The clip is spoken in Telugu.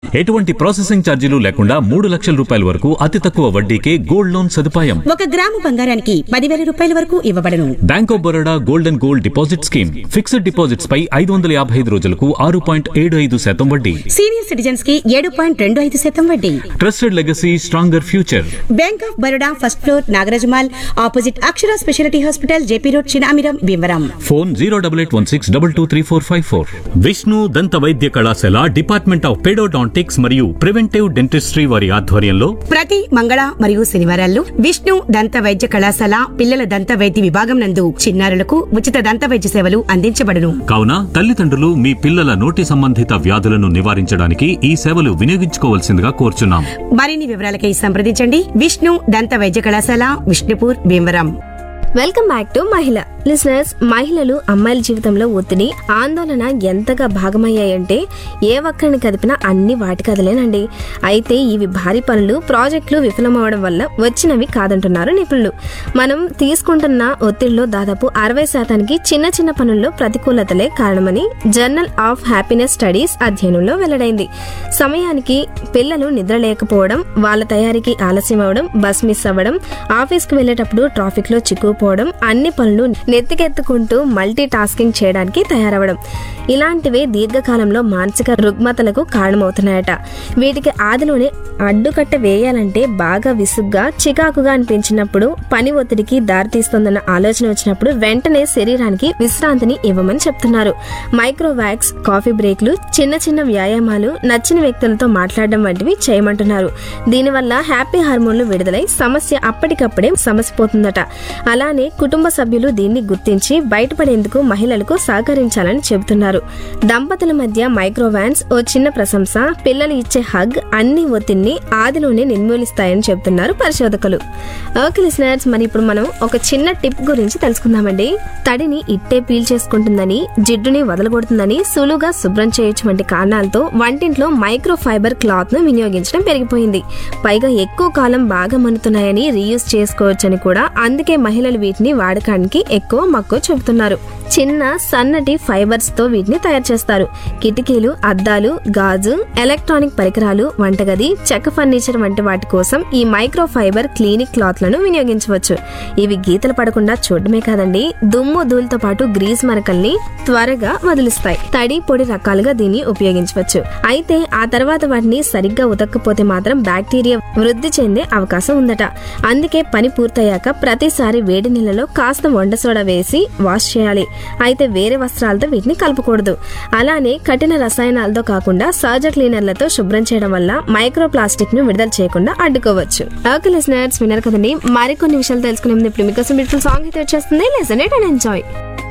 ఎటువంటి ప్రాసెసింగ్ ఛార్జీలు లేకుండా మూడు లక్షల రూపాయల వరకు అతి తక్కువ వడ్డీకే గోల్డ్ లోన్ సదుపాయం ఒక గ్రాము బంగారానికి పదివేల రూపాయల వరకు ఇవ్వబడను Bank of Baroda gold and gold deposit scheme fixed deposits పై ఐదు వందల యాభై ఐదు రోజులకు ఆరు పాయింట్ ఏడు ఐదు శాతం వడ్డీ సీనియర్ సిటిజన్స్ కి ఏడు పాయింట్ రెండు ఐదు శాతం వడ్డీ trusted legacy stronger future Bank of Baroda first floor Nagaraja Mall opposite Akshara speciality hospital JP road Chinamiram Bhimavaram phone zero double eight one six double two three four five four Vishnu దంత వైద్య కళాశాల డిపార్ట్మెంట్ ఆఫ్ పెడోడాంటిక్స్ మరియు ప్రివెంటివ్ డెంటిస్ట్రీ వారి ఆధ్వర్యంలో ప్రతి మంగళ మరియు శనివారాల్లో విష్ణు దంత వైద్య కళాశాల పిల్లల దంత వైద్య విభాగం నందు చిన్నారులకు ఉచిత దంత వైద్య సేవలు అందించబడును కావున తల్లిదండ్రులు మీ పిల్లల నోటి సంబంధిత వ్యాధులను నివారించడానికి ఈ సేవలు వినియోగించుకోవాల్సిందిగా కోరుచున్నాం మరిన్ని వివరాలకై సంప్రదించండి విష్ణు దంత వైద్య కళాశాల Vishnupur Bhimavaram welcome back to Mahila listeners మహిళలు అమ్మాయిల జీవితంలో ఒత్తిడి ఆందోళన ఎంతగా భాగమయ్యాయంటే ఏ ఒక్కరిని కదిపినా అన్ని వాటి కదలేనండి అయితే ఇవి భారీ పనులు ప్రాజెక్టులు విఫలమవడం వల్ల వచ్చినవి కాదంటున్నారు నిపుణులు మనం తీసుకుంటున్న ఒత్తిడిలో దాదాపు అరవై శాతానికి చిన్న చిన్న పనుల్లో ప్రతికూలతలే కారణమని జర్నల్ ఆఫ్ హ్యాపీనెస్ స్టడీస్ అధ్యయనంలో వెల్లడైంది సమయానికి పిల్లలు నిద్ర లేకపోవడం వాళ్ళ తయారీకి ఆలస్యం అవడం బస్ మిస్ అవ్వడం ఆఫీస్కి వెళ్ళేటప్పుడు ట్రాఫిక్ లో చిక్కుకుపోవడం అన్ని పనులు నెత్తికెత్తుకుంటూ మల్టీ టాస్కింగ్ చేయడానికి తయారవడం ఇలాంటివే దీర్ఘకాలంలో మానసిక రుగ్మతలకు కారణమవుతున్నాయట వీటికి ఆదిలోనే అడ్డుకట్ట వేయాలంటే బాగా విసుగ్గా చికాకుగా అనిపించినప్పుడు పని ఒత్తిడికి దారితీస్తుందన్న ఆలోచన వచ్చినప్పుడు వెంటనే శరీరానికి విశ్రాంతిని ఇవ్వమని చెప్తున్నారు మైక్రోవాక్స్ కాఫీ బ్రేక్లు చిన్న చిన్న వ్యాయామాలు నచ్చిన వ్యక్తులతో మాట్లాడడం వంటివి చేయమంటున్నారు దీనివల్ల హ్యాపీ హార్మోన్లు విడుదలై సమస్య అప్పటికప్పుడే సమసిపోతుందట అలానే కుటుంబ సభ్యులు దీన్ని గుర్తించి బయటపడేందుకు మహిళలకు సహకరించాలని చెబుతున్నారు దంపతుల మధ్య మైక్రోవాన్స్ ఓ చిన్న ప్రశంస పిల్లలు ఇచ్చే హగ్ అన్ని ఒత్తిడిని ఆదిలోనే నిర్మూలిస్తాయని చెబుతున్నారు పరిశోధకులు ఓకే లిసనర్స్ మరి ఇప్పుడు మనం ఒక చిన్న టిప్ గురించి తెలుసుకుందామండి తడిని ఇట్టే పీల్ చేసుకుంటుందని జిడ్డుని వదలగొడుతుందని సులువుగా శుభ్రం చేయొచ్చు వంటి కారణాలతో వంటింట్లో మైక్రో ఫైబర్ క్లాత్ ను వినియోగించడం పెరిగిపోయింది పైగా ఎక్కువ కాలం బాగా మన్నుతున్నాయని రీయూజ్ చేసుకోవచ్చని కూడా అందుకే మహిళలు వీటిని వాడకానికి ఎక్కువ మక్కువ చూపుతున్నారు చిన్న సన్నటి ఫైబర్స్ తో వీటిని తయారు చేస్తారు కిటికీలు అద్దాలు గాజు ఎలక్ట్రానిక్ పరికరాలు వంటగది చెక్క ఫర్నిచర్ వంటి వాటి కోసం ఈ మైక్రో ఫైబర్ క్లీనిక్ క్లాత్ లను వినియోగించవచ్చు ఇవి గీతలు పడకుండా చూడడమే కాదండి దుమ్ము ధూళితో పాటు గ్రీస్ మరకల్ని త్వరగా వదిలిస్తాయి తడి పొడి రకాలుగా దీన్ని ఉపయోగించవచ్చు అయితే ఆ తర్వాత వాటిని సరిగ్గా ఉతక్కపోతే మాత్రం బ్యాక్టీరియా వృద్ధి చెందే అవకాశం ఉందట అందుకే పని పూర్తయ్యాక ప్రతిసారి వేడి నీళ్ళలో కాస్త వంట సోడా వేసి వాష్ చేయాలి అయితే వేరే వస్త్రాలతో వీటిని కలపకూడదు అలానే కఠిన రసాయనాలతో కాకుండా సహజ క్లీనర్లతో శుభ్రం చేయడం వల్ల మైక్రో ప్లాస్టిక్ ను విడుదల చేయకుండా అడ్డుకోవచ్చు ఓకే లిసనర్స్ విన్నారు కదండి మరికొన్ని విషయాలు తెలుసుకునే ముందు ఇప్పుడు మీకోసం బ్యూటిఫుల్ సాంగ్ అయితే వచ్చేస్తుంది లెసన్ ఇట్ అండ్ ఎంజాయ్